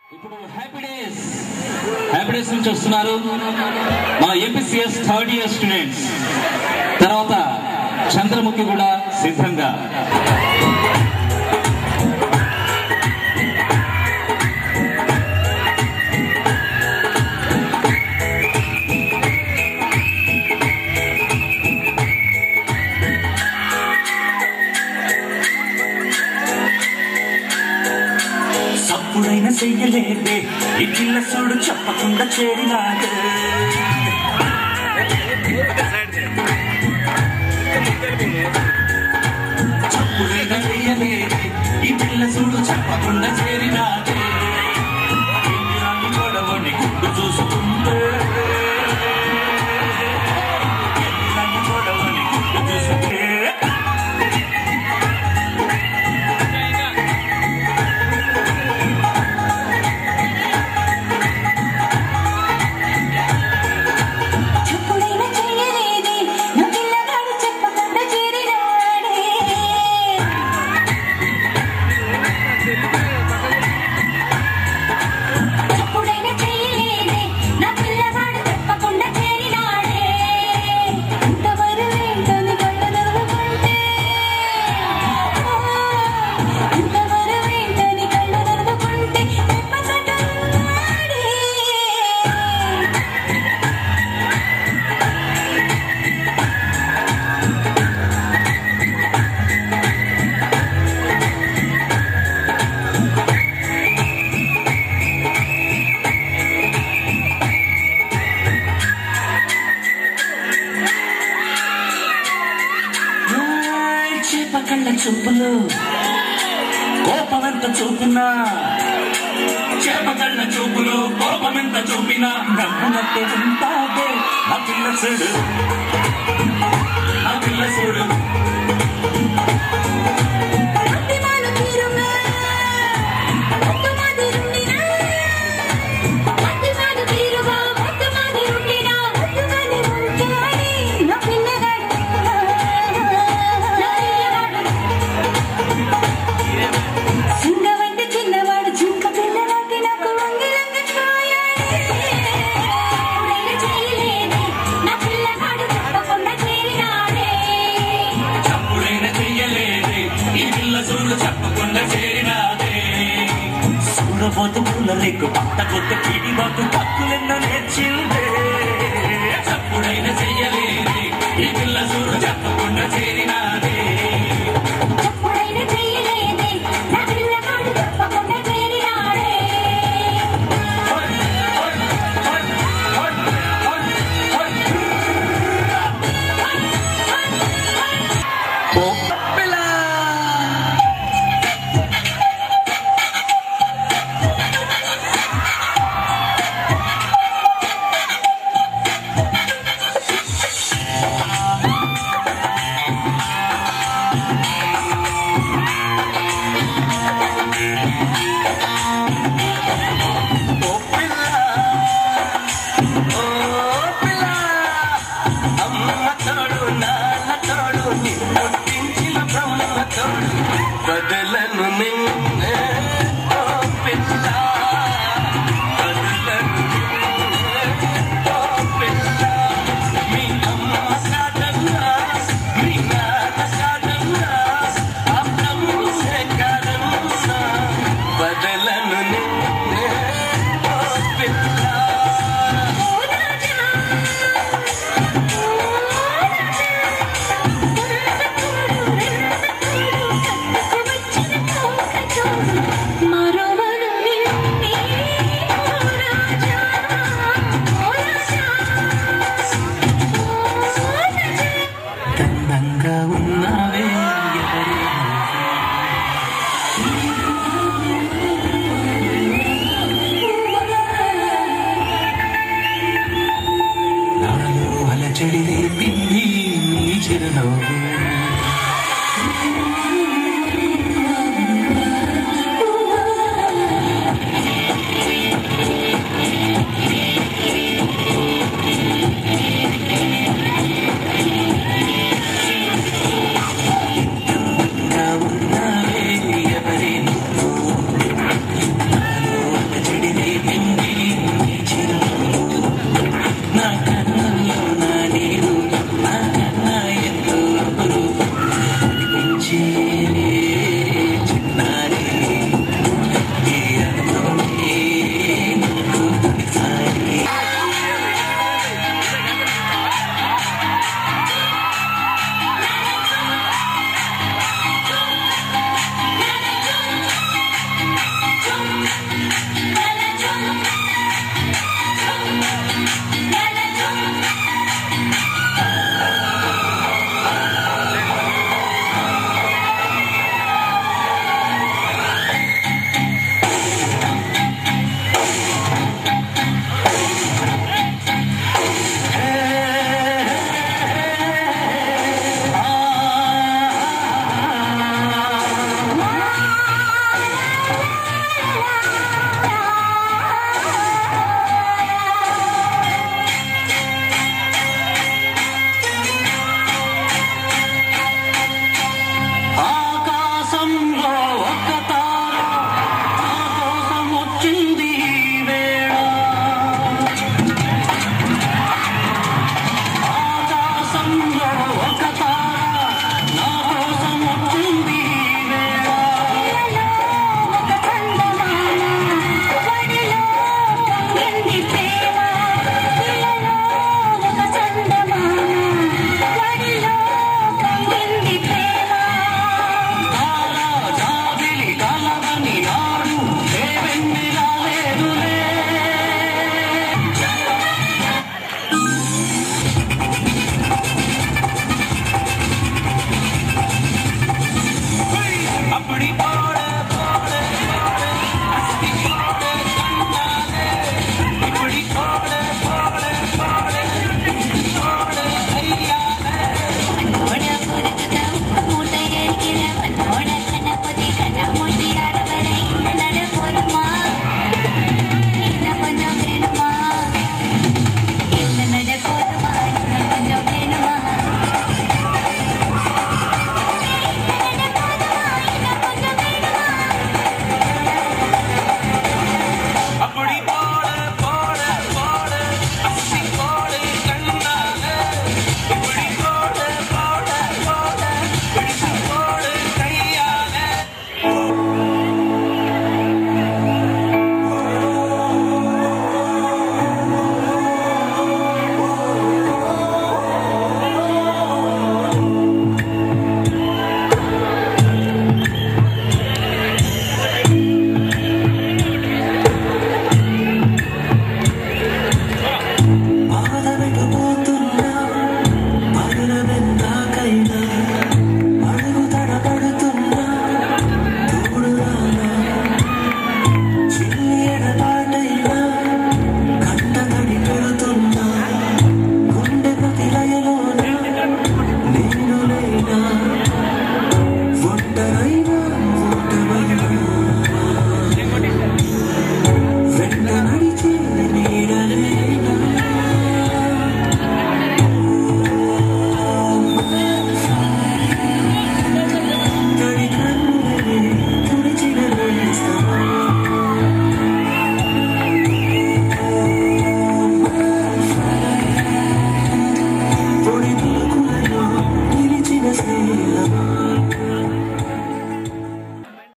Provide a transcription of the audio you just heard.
ఇప్పుడు happy days happy days నుంచి వస్తున్నారు మా ఎంపీసీఎస్ థర్డ్ ఇయర్ స్టూడెంట్స్ తర్వాత చంద్రముఖి కూడా సిద్ధంగా సప్పుడైన చెయ్యలేదే ఈ పిల్ల చూడు చెప్పకుండా చేరినాడు చప్పుడైన చెయ్యలేదే ఈ పిల్ల చూడు చెప్పకుండా చేరినాడే ఎన్ని గొడవని గుడ్డు చూసుకుంటే ఎన్ని గొడవని గుడ్డు చూసుకుంటే చెప్పుడైనా చెయ్యలేదే నా పిల్లగాడు చెప్పకుండా చేరినాడే చెప్పుడైనా చెయ్యలేదే నా పిల్లగాడు చెప్పకుండా చేరినాడే ఇంతవరకు ఏంటని కళ్ళు నరుకుంటే ఇంతవరకు ఏంటని కళ్ళు నరుకుంటే చెప్పకన్నాడే ఏయ్, చేప కళ్ళ చూపులు కోపమెంత చూపినా చేప కళ్ళ చూపులు కోపమెంత చూపినా నవ్వునట్టే ఉంటాదే నా పిల్ల చూడు నా పిల్ల చూడు అభిమాను తీరుగా మొత్తమాది ఉండినా అభిమాను తీరుగా మొత్తమాది ఉండినా ముద్దుగానే ఉంటాడే నా పిల్లగాడు నా పిల్లగాడు సింగవంటి చిన్నవాడు జింక పిల్లలాంటి నాకు వంగిలంగి చేయలేదే నా పిల్లగాడు చెప్పకుండా చేరినాడే చప్పుడైన చెయ్యలేదే ఈ పిల్ల చూడు చెప్పకుండా చేరినాదే చూడబోతు పూల రేకు పట్ట కొత్త పీడి బాతు పక్కులెన్నో నేర్చిందే చప్పుడైన చెయ్యలేదే ఈ పిల్ల చూడు చెప్పకుండా చేరినాదే చెప్పుడైనా చెయ్యలేదే నా పిల్లగాడు చెప్పకుండా చేరినాడే ఆ